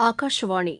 ஆகாஷவாணி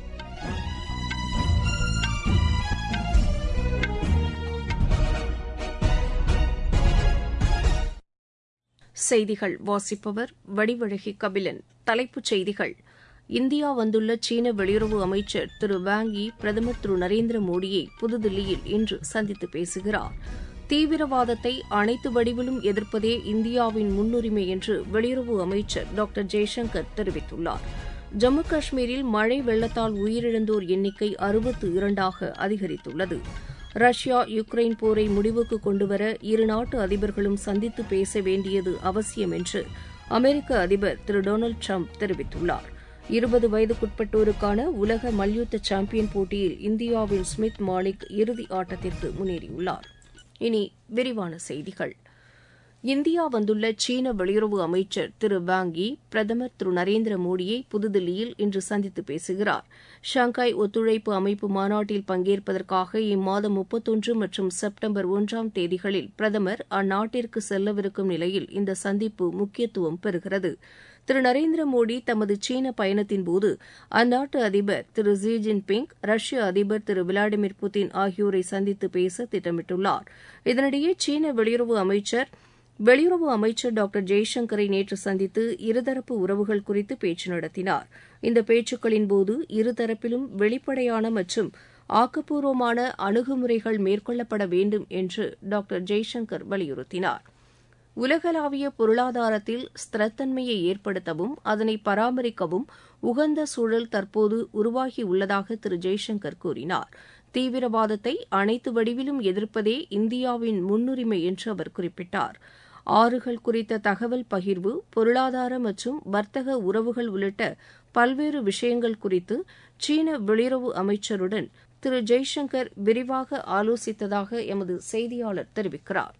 செய்திகள் வாசிப்பவர் வடிவழகி கபிலன் தலைப்புச் செய்திகள் இந்தியா வந்துள்ள சீன வெளியுறவு அமைச்சர் திரு வாங் யி பிரதமர் திரு நரேந்திர மோடியை புதுதில்லியில் இன்று சந்தித்து பேசுகிறார் தீவிரவாதத்தை அனைத்து வடிவிலும் எதிர்ப்பதே இந்தியாவின் முன்னுரிமை என்று வெளியுறவு அமைச்சர் டாக்டர் ஜெய்சங்கர் தெரிவித்துள்ளார் ஜம்மு காஷ்மீரில் மழை வெள்ளத்தால் உயிரிழந்தோர் எண்ணிக்கை அறுபத்து இரண்டாக அதிகரித்துள்ளது ரஷ்யா யுக்ரைன் போரை முடிவுக்கு கொண்டுவர இருநாட்டு அதிபர்களும் சந்தித்து பேச வேண்டியது அவசியம் என்று அமெரிக்க அதிபர் திரு டொனால்டு ட்ரம்ப் தெரிவித்துள்ளார் இருபது வயதுக்குட்பட்டோருக்கான உலக மல்யுத்த சாம்பியன் போட்டியில் இந்தியாவின் ஸ்மித் மாலிக் இறுதி ஆட்டத்திற்கு முன்னேறியுள்ளார் இனி விரிவான செய்திகள் இந்தியா வந்துள்ள சீன வெளியுறவு அமைச்சர் திரு வாங் யி பிரதமர் திரு நரேந்திர மோடியை புதுதில்லியில் இன்று சந்தித்து பேசுகிறார் ஷாங்காய் ஒத்துழைப்பு அமைப்பு மாநாட்டில் பங்கேற்பதற்காக இம்மாதம் முப்பத்தொன்று மற்றும் செப்டம்பர் ஒன்றாம் தேதிகளில் பிரதமர் அந்நாட்டிற்கு செல்லவிருக்கும் நிலையில் இந்த சந்திப்பு முக்கியத்துவம் பெறுகிறது திரு நரேந்திர மோடி தமது சீன பயணத்தின்போது அந்நாட்டு அதிபர் திரு ஜி ஜின்பிங் ரஷ்ய அதிபர் திரு விளாடிமிர் புட்டின் ஆகியோரை சந்தித்து பேச திட்டமிட்டுள்ளார் இதனிடையே சீன வெளியுறவு அமைச்சர் வெளியுறவு அமைச்சர் டாக்டர் ஜெய்சங்கரை நேற்று சந்தித்து இருதரப்பு உறவுகள் குறித்து பேச்சு நடத்தினார் இந்த பேச்சுக்களின்போது இருதரப்பிலும் வெளிப்படையான மற்றும் ஆக்கப்பூர்வமான அணுகுமுறைகள் மேற்கொள்ளப்பட வேண்டும் என்று டாக்டர் ஜெய்சங்கர் வலியுறுத்தினார் உலகளாவிய பொருளாதாரத்தில் ஸ்திரத்தன்மையை ஏற்படுத்தவும் அதனை பராமரிக்கவும் உகந்த சூழல் தற்போது உருவாகியுள்ளதாக திரு ஜெய்சங்கர் கூறினார் தீவிரவாதத்தை அனைத்து வடிவிலும் எதிர்ப்பதே இந்தியாவின் முன்னுரிமை என்று அவர் குறிப்பிட்டார் ஆறுகள் குறித்த தகவல் பகிர்வு பொருளாதார மற்றும் வர்த்தக உறவுகள் உள்ளிட்ட பல்வேறு விஷயங்கள் குறித்து சீன வெளியுறவு அமைச்சருடன் திரு ஜெய்சங்கர் விரிவாக ஆலோசித்ததாக எமது செய்தியாளர் தெரிவிக்கிறார்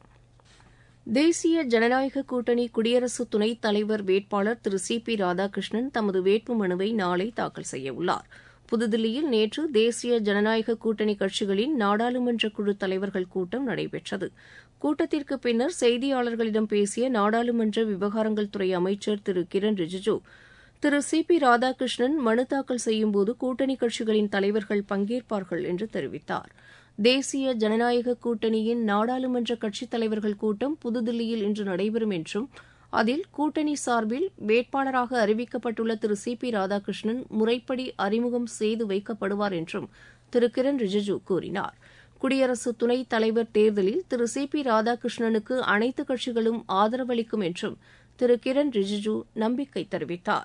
தேசிய ஜனநாயக கூட்டணி குடியரசு துணைத் தலைவர் வேட்பாளர் திரு சி பி ராதாகிருஷ்ணன் தமது வேட்புமனுவை நாளை தாக்கல் செய்யவுள்ளார் புதுதில்லியில் நேற்று தேசிய ஜனநாயக கூட்டணி கட்சிகளின் நாடாளுமன்ற குழு தலைவர்கள் கூட்டம் நடைபெற்றது கூட்டத்திற்கு பின்னர் செய்தியாளர்களிடம் பேசிய நாடாளுமன்ற விவகாரங்கள் துறை அமைச்சர் திரு கிரண் ரிஜிஜு திரு சி பி ராதாகிருஷ்ணன் மனு தாக்கல் செய்யும்போது கூட்டணி கட்சிகளின் தலைவர்கள் பங்கேற்பார்கள் என்று தெரிவித்தார் தேசிய ஜனநாயக கூட்டணியின் நாடாளுமன்ற கட்சித் தலைவர்கள் கூட்டம் புதுதில்லியில் இன்று நடைபெறும் என்றும் அதில் கூட்டணி சார்பில் வேட்பாளராக அறிவிக்கப்பட்டுள்ள திரு சி பி ராதாகிருஷ்ணன் முறைப்படி அறிமுகம் செய்து வைக்கப்படுவார் என்றும் திரு கிரண் ரிஜிஜு கூறினார் குடியரசு துணைத் தலைவர் தேர்தலில் திரு சி பி ராதாகிருஷ்ணனுக்கு அனைத்து கட்சிகளும் ஆதரவளிக்கும் என்றும் திரு கிரண் ரிஜிஜு நம்பிக்கை தெரிவித்தார்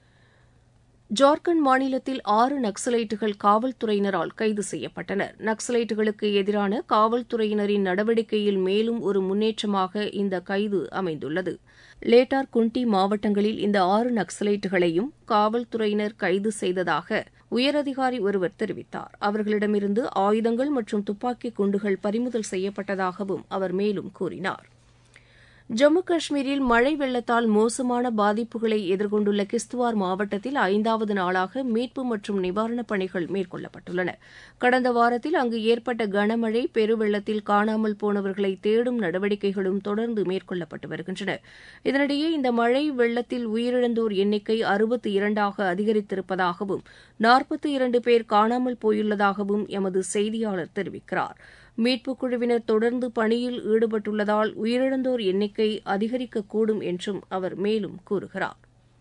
ஜார்க்கண்ட் மாநிலத்தில் ஆறு நக்சலைட்டுகள் காவல்துறையினரால் கைது செய்யப்பட்டனர் நக்சலைட்டுகளுக்கு எதிரான காவல்துறையினரின் நடவடிக்கையில் மேலும் ஒரு முன்னேற்றமாக இந்த கைது அமைந்துள்ளது லேட்டார் குண்டி மாவட்டங்களில் இந்த ஆறு நக்சலைட்டுகளையும் காவல்துறையினர் கைது செய்ததாக உயரதிகாரி ஒருவர் தெரிவித்தார் அவர்களிடமிருந்து ஆயுதங்கள் மற்றும் துப்பாக்கிக் குண்டுகள் பறிமுதல் செய்யப்பட்டதாகவும் அவர் மேலும் கூறினார் ஜம்மு காஷ்மீரில் மழை வெள்ளத்தால் மோசமான பாதிப்புகளை எதிர்கொண்டுள்ள கிஸ்துவார் மாவட்டத்தில் ஐந்தாவது நாளாக மீட்பு மற்றும் நிவாரணப் பணிகள் மேற்கொள்ளப்பட்டுள்ளன கடந்த வாரத்தில் அங்கு ஏற்பட்ட கனமழை பெருவெள்ளத்தில் காணாமல் போனவர்களை தேடும் நடவடிக்கைகளும் தொடர்ந்து மேற்கொள்ளப்பட்டு வருகின்றன இதனிடையே இந்த மழை வெள்ளத்தில் உயிரிழந்தோர் எண்ணிக்கை அறுபத்தி இரண்டாக அதிகரித்திருப்பதாகவும் நாற்பத்தி இரண்டு பேர் காணாமல் போயுள்ளதாகவும் எமது செய்தியாளர் தெரிவிக்கிறார் மீட்புக் குழுவினர் தொடர்ந்து பணியில் ஈடுபட்டுள்ளதால் உயிரிழந்தோர் எண்ணிக்கை அதிகரிக்கக்கூடும் என்றும் அவர் மேலும் கூறுகிறார்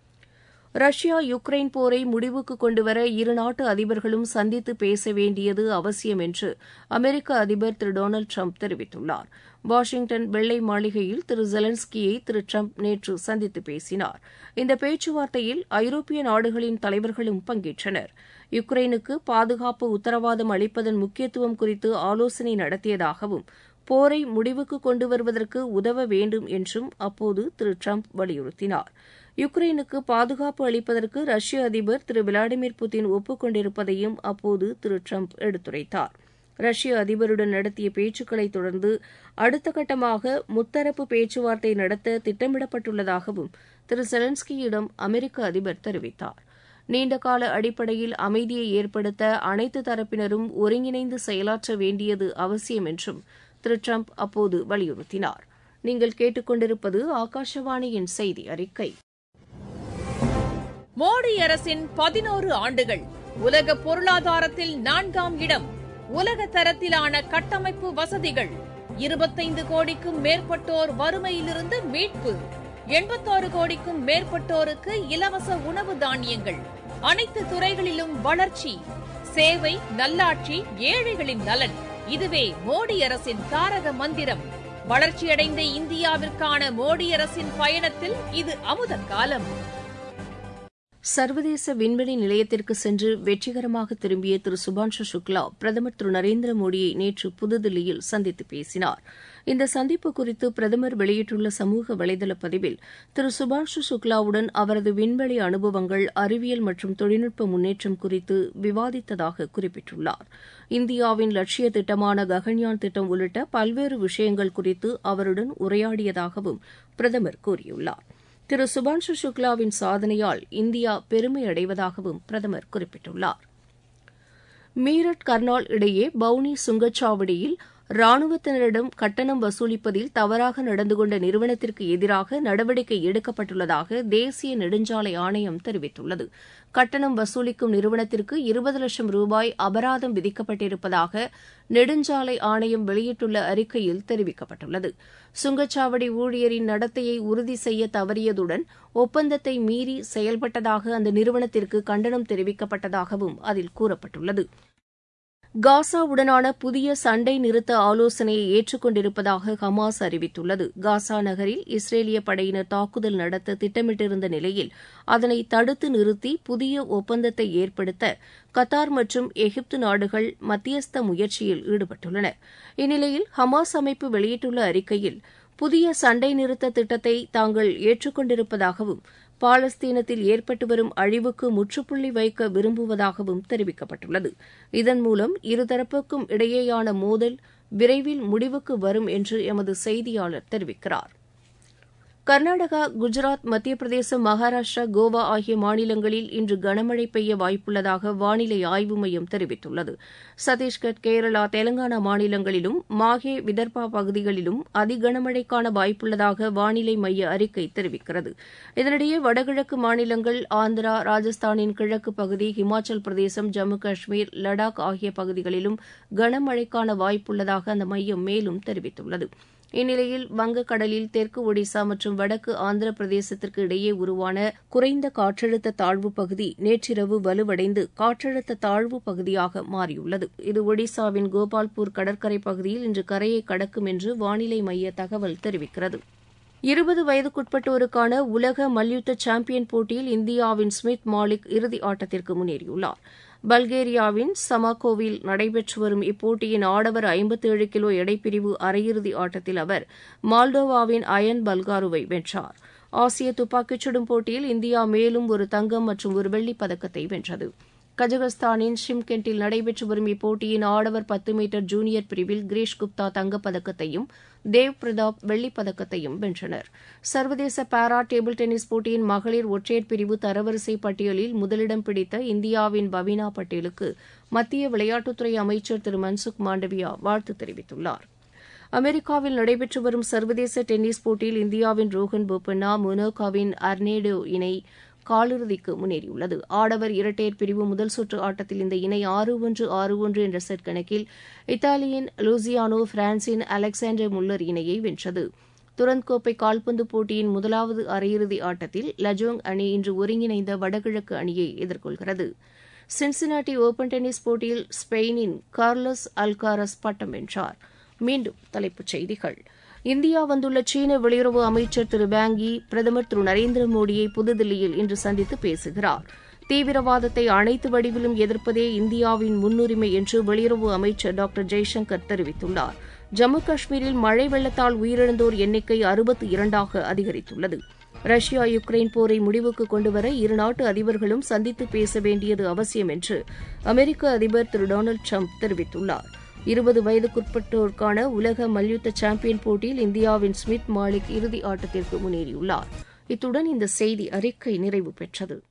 ரஷ்யா யுக்ரைன் போரை முடிவுக்கு கொண்டுவர இருநாட்டு அதிபர்களும் சந்தித்து பேச வேண்டியது அவசியம் என்று அமெரிக்க அதிபர் திரு டொனால்டு ட்ரம்ப் தெரிவித்துள்ளார் வாஷிங்டன் வெள்ளை மாளிகையில் திரு ஜெலன்ஸ்கியை திரு ட்ரம்ப் நேற்று சந்தித்து பேசினார் இந்த பேச்சுவார்த்தையில் ஐரோப்பிய நாடுகளின் தலைவர்களும் பங்கேற்றனர் யுக்ரைனுக்கு பாதுகாப்பு உத்தரவாதம் அளிப்பதன் முக்கியத்துவம் குறித்து ஆலோசனை நடத்தியதாகவும் போரை முடிவுக்கு கொண்டு வருவதற்கு உதவ வேண்டும் என்றும் அப்போது திரு ட்ரம்ப் வலியுறுத்தினார் யுக்ரைனுக்கு பாதுகாப்பு அளிப்பதற்கு ரஷ்ய அதிபர் திரு விளாடிமிர் புட்டின் ஒப்புக் கொண்டிருப்பதையும் அப்போது திரு ட்ரம்ப் எடுத்துரைத்தார் ரஷ்ய அதிபருடன் நடத்திய பேச்சுக்களை தொடர்ந்து அடுத்த கட்டமாக முத்தரப்பு பேச்சுவார்த்தை நடத்த திட்டமிடப்பட்டுள்ளதாகவும் திரு செலன்ஸ்கியிடம் அமெரிக்க அதிபர் தெரிவித்தார் நீண்டகால அடிப்படையில் அமைதியை ஏற்படுத்த அனைத்து தரப்பினரும் ஒருங்கிணைந்து செயலாற்ற வேண்டியது அவசியம் என்றும் திரு ட்ரம்ப் அப்போது வலியுறுத்தினார் நீங்கள் கேட்டுக்கொண்டிருப்பது ஆகாஷவாணியின் செய்தி அறிக்கை மோடி அரசின் பதினோரு ஆண்டுகள் உலக பொருளாதாரத்தில் நான்காம் இடம் உலக தரத்திலான கட்டமைப்பு வசதிகள் இருபத்தைந்து கோடிக்கும் மேற்பட்டோர் வறுமையிலிருந்து மீட்பு எண்பத்தாறு கோடிக்கும் மேற்பட்டோருக்கு இலவச உணவு தானியங்கள் அனைத்து துறைகளிலும் வளர்ச்சி சேவை நல்லாட்சி ஏழைகளின் நலன் இதுவே மோடி அரசின் தாரக மந்திரம் வளர்ச்சியடைந்த இந்தியாவிற்கான மோடி அரசின் பயணத்தில் இது அமுத காலம் சர்வதேச விண்வெளி நிலையத்திற்கு சென்று வெற்றிகரமாக திரும்பிய திரு சுபான்ஷு சுக்லா பிரதமர் திரு நரேந்திர மோடியை நேற்று புதுதில்லியில் சந்தித்து பேசினார் இந்த சந்திப்பு குறித்து பிரதமர் வெளியிட்டுள்ள சமூக வலைதள பதிவில் திரு சுபான்ஷு சுக்லாவுடன் அவரது விண்வெளி அனுபவங்கள் அறிவியல் மற்றும் தொழில்நுட்ப முன்னேற்றம் குறித்து விவாதித்ததாக குறிப்பிட்டுள்ளார் இந்தியாவின் லட்சிய திட்டமான ககன்யான் திட்டம் உள்ளிட்ட பல்வேறு விஷயங்கள் குறித்து அவருடன் உரையாடியதாகவும் பிரதமர் கூறியுள்ளார் திரு சுபான்ஷு சுக்லாவின் சாதனையால் இந்தியா பெருமை அடைவதாகவும் பிரதமர் குறிப்பிட்டுள்ளார் மீரட் கர்னால் இடையே பவுனி சுங்கச்சாவடியில் ராணுவத்தினரிடம் கட்டணம் வசூலிப்பதில் தவறாக நடந்து கொண்ட நிறுவனத்திற்கு எதிராக நடவடிக்கை எடுக்கப்பட்டுள்ளதாக தேசிய நெடுஞ்சாலை ஆணையம் தெரிவித்துள்ளது கட்டணம் வசூலிக்கும் நிறுவனத்திற்கு இருபது லட்சம் ரூபாய் அபராதம் விதிக்கப்பட்டிருப்பதாக நெடுஞ்சாலை ஆணையம் வெளியிட்டுள்ள அறிக்கையில் தெரிவிக்கப்பட்டுள்ளது சுங்கச்சாவடி ஊழியரின் நடத்தையை உறுதி செய்ய தவறியதுடன் ஒப்பந்தத்தை மீறி செயல்பட்டதாக அந்த நிறுவனத்திற்கு கண்டனம் தெரிவிக்கப்பட்டதாகவும் அதில் கூறப்பட்டுள்ளது காசாவுடனான புதிய சண்டை நிறுத்த ஆலோசனையை ஏற்றுக்கொண்டிருப்பதாக ஹமாஸ் அறிவித்துள்ளது காசா நகரில் இஸ்ரேலிய படையினர் தாக்குதல் நடத்த திட்டமிட்டிருந்த நிலையில் அதனை தடுத்து நிறுத்தி புதிய ஒப்பந்தத்தை ஏற்படுத்த கத்தார் மற்றும் எகிப்து நாடுகள் மத்தியஸ்த முயற்சியில் ஈடுபட்டுள்ளன இந்நிலையில் ஹமாஸ் அமைப்பு வெளியிட்டுள்ள அறிக்கையில் புதிய சண்டை நிறுத்த திட்டத்தை தாங்கள் ஏற்றுக்கொண்டிருப்பதாகவும் பாலஸ்தீனத்தில் ஏற்பட்டு வரும் அழிவுக்கு முற்றுப்புள்ளி வைக்க விரும்புவதாகவும் தெரிவிக்கப்பட்டுள்ளது இதன் மூலம் இருதரப்புக்கும் இடையேயான மோதல் விரைவில் முடிவுக்கு வரும் என்று எமது செய்தியாளர் தெரிவிக்கிறார் கர்நாடகா குஜராத் மத்திய பிரதேசம் மகாராஷ்டிரா கோவா ஆகிய மாநிலங்களில் இன்று கனமழை பெய்ய வாய்ப்புள்ளதாக வானிலை ஆய்வு மையம் தெரிவித்துள்ளது சத்தீஸ்கர் கேரளா தெலங்கானா மாநிலங்களிலும் மாஹே விதர்பா பகுதிகளிலும் அதிகனமழைக்கான வாய்ப்புள்ளதாக வானிலை மைய அறிக்கை தெரிவிக்கிறது இதனிடையே வடகிழக்கு மாநிலங்கள் ஆந்திரா ராஜஸ்தானின் கிழக்கு பகுதி ஹிமாச்சல் பிரதேசம் ஜம்மு காஷ்மீர் லடாக் ஆகிய பகுதிகளிலும் கனமழைக்கான வாய்ப்புள்ளதாக அந்த மையம் மேலும் தெரிவித்துள்ளது இந்நிலையில் வங்கக்கடலில் தெற்கு ஒடிசா மற்றும் வடக்கு ஆந்திர பிரதேசத்திற்கு இடையே உருவான குறைந்த காற்றழுத்த தாழ்வு பகுதி நேற்றிரவு வலுவடைந்து காற்றழுத்த தாழ்வு பகுதியாக மாறியுள்ளது இது ஒடிசாவின் கோபால்பூர் கடற்கரை பகுதியில் இன்று கரையை கடக்கும் என்று வானிலை மைய தகவல் தெரிவிக்கிறது இருபது வயதுக்குட்பட்டோருக்கான உலக மல்யுத்த சாம்பியன் போட்டியில் இந்தியாவின் ஸ்மித் மாலிக் இறுதி ஆட்டத்திற்கு முன்னேறியுள்ளார் பல்கேரியாவின் சமாகோவில் நடைபெற்று வரும் இப்போட்டியின் ஆடவர் ஐம்பத்தேழு கிலோ எடைப்பிரிவு அரையிறுதி ஆட்டத்தில் அவர் மால்டோவாவின் அயன் பல்காருவை வென்றார் ஆசிய துப்பாக்கிச் சுடும் போட்டியில் இந்தியா மேலும் ஒரு தங்கம் மற்றும் ஒரு வெள்ளிப் பதக்கத்தை வென்றது கஜகஸ்தானின் ஷிம்கெண்டில் நடைபெற்று வரும் இப்போட்டியின் ஆடவர் பத்து மீட்டர் ஜூனியர் பிரிவில் கிரீஷ் குப்தா தங்கப்பதக்கத்தையும் தேவ் பிரதாப் வெள்ளிப் பதக்கத்தையும் வென்றனர் சர்வதேச பாரா டேபிள் டென்னிஸ் போட்டியின் மகளிர் ஒற்றையர் பிரிவு தரவரிசை பட்டியலில் முதலிடம் பிடித்த இந்தியாவின் பவீனா பட்டேலுக்கு மத்திய விளையாட்டுத்துறை அமைச்சர் திரு மன்சுக் மாண்டவியா வாழ்த்து தெரிவித்துள்ளார் அமெரிக்காவில் நடைபெற்று வரும் சர்வதேச டென்னிஸ் போட்டியில் இந்தியாவின் ரோஹன் போபண்ணா மொனோகாவின் அர்னேடோ இணை காலிறுதிக்கு முன்னேறியுள்ளது ஆடவர் இரட்டையர் பிரிவு முதல் சுற்று ஆட்டத்தில் இந்த இணை ஆறு ஒன்று ஆறு ஒன்று என்ற செட் கணக்கில் இத்தாலியின் லூசியானோ பிரான்சின் அலெக்சாண்டர் முல்லர் இணையை வென்றது துரந்த் கோப்பை கால்பந்து போட்டியின் முதலாவது அரையிறுதி ஆட்டத்தில் லஜோங் அணி இன்று ஒருங்கிணைந்த வடகிழக்கு அணியை எதிர்கொள்கிறது சின்சினாட்டி ஓபன் டென்னிஸ் போட்டியில் ஸ்பெயினின் கார்லஸ் அல்காரஸ் பட்டம் வென்றார் மீண்டும் தலைப்புச் செய்திகள் இந்தியா வந்துள்ள சீன வெளியுறவு அமைச்சர் திரு பேங்கி பிரதமர் திரு நரேந்திர மோடியை புதுதில்லியில் இன்று சந்தித்து பேசுகிறார் தீவிரவாதத்தை அனைத்து வடிவிலும் எதிர்ப்பதே இந்தியாவின் முன்னுரிமை என்று வெளியுறவு அமைச்சர் டாக்டர் ஜெய்சங்கர் தெரிவித்துள்ளார் ஜம்மு காஷ்மீரில் மழை வெள்ளத்தால் உயிரிழந்தோர் எண்ணிக்கை அறுபத்தி இரண்டாக அதிகரித்துள்ளது ரஷ்யா யுக்ரைன் போரை முடிவுக்கு கொண்டுவர இருநாட்டு அதிபர்களும் சந்தித்து பேச வேண்டியது அவசியம் என்று அமெரிக்க அதிபர் திரு டொனால்டு ட்ரம்ப் தெரிவித்துள்ளார் இருபது வயதுக்குட்பட்டோருக்கான உலக மல்யுத்த சாம்பியன் போட்டியில் இந்தியாவின் ஸ்மித் மாலிக் இறுதி ஆட்டத்திற்கு முன்னேறியுள்ளார் இத்துடன் இந்த செய்தி அறிக்கை நிறைவு பெற்றது